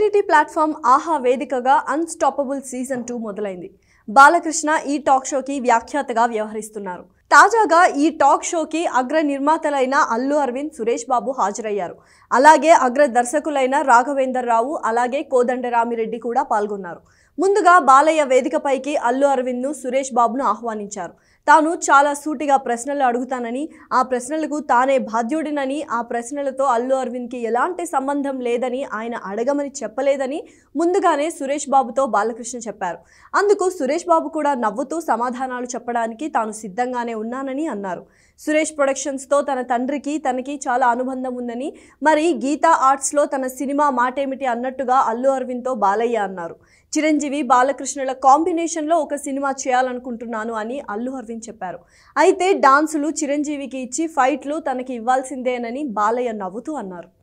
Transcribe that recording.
OTT platform ఆహా వేదికగా unstoppable season two మొదలైంది బాలకృష్ణ ఈ టాక్ షోకి వ్యాఖ్యాతగా వ్యవహరిస్తున్నారు తాజాగా ఈ టాక్ షోకి అగ్ర నిర్మాతలైన అల్లు అరవింద్ సురేష్ బాబు హాజరయ్యారు అలాగే అగ్ర దర్శకులైన రాఘవేందర్ రావు అలాగే కోదండరామిరెడ్డి కూడా పాల్గొన్నారు ముందుగా బాలయ్య వేదికపైకి అల్లు అరవింద్ను సురేష్ బాబును ఆహ్వానించారు తాను చాలా సూటిగా ప్రశ్నలు అడుగుతానని ఆ ప్రశ్నలకు తానే బాధ్యుడినని ఆ ప్రశ్నలతో అల్లు అరవింద్కి ఎలాంటి సంబంధం లేదని ఆయన అడగమని చెప్పలేదని ముందుగానే సురేష్ బాబుతో బాలకృష్ణ చెప్పారు అందుకు సురేష్ బాబు కూడా నవ్వుతూ సమాధానాలు చెప్పడానికి తాను సిద్ధంగానే ఉన్నానని అన్నారు సురేష్ ప్రొడక్షన్స్తో తన తండ్రికి తనకి చాలా అనుబంధం ఉందని మరి గీతా ఆర్ట్స్లో తన సినిమా మాటేమిటి అన్నట్టుగా అల్లు అరవింద్తో బాలయ్య అన్నారు చిరంజీవి బాలకృష్ణుల కాంబినేషన్లో ఒక సినిమా చేయాలనుకుంటున్నాను అని అల్లు అరవింద్ చెప్పారు అయితే డాన్సులు చిరంజీవికి ఇచ్చి ఫైట్లు తనకి ఇవ్వాల్సిందేనని బాలయ్య నవ్వుతూ అన్నారు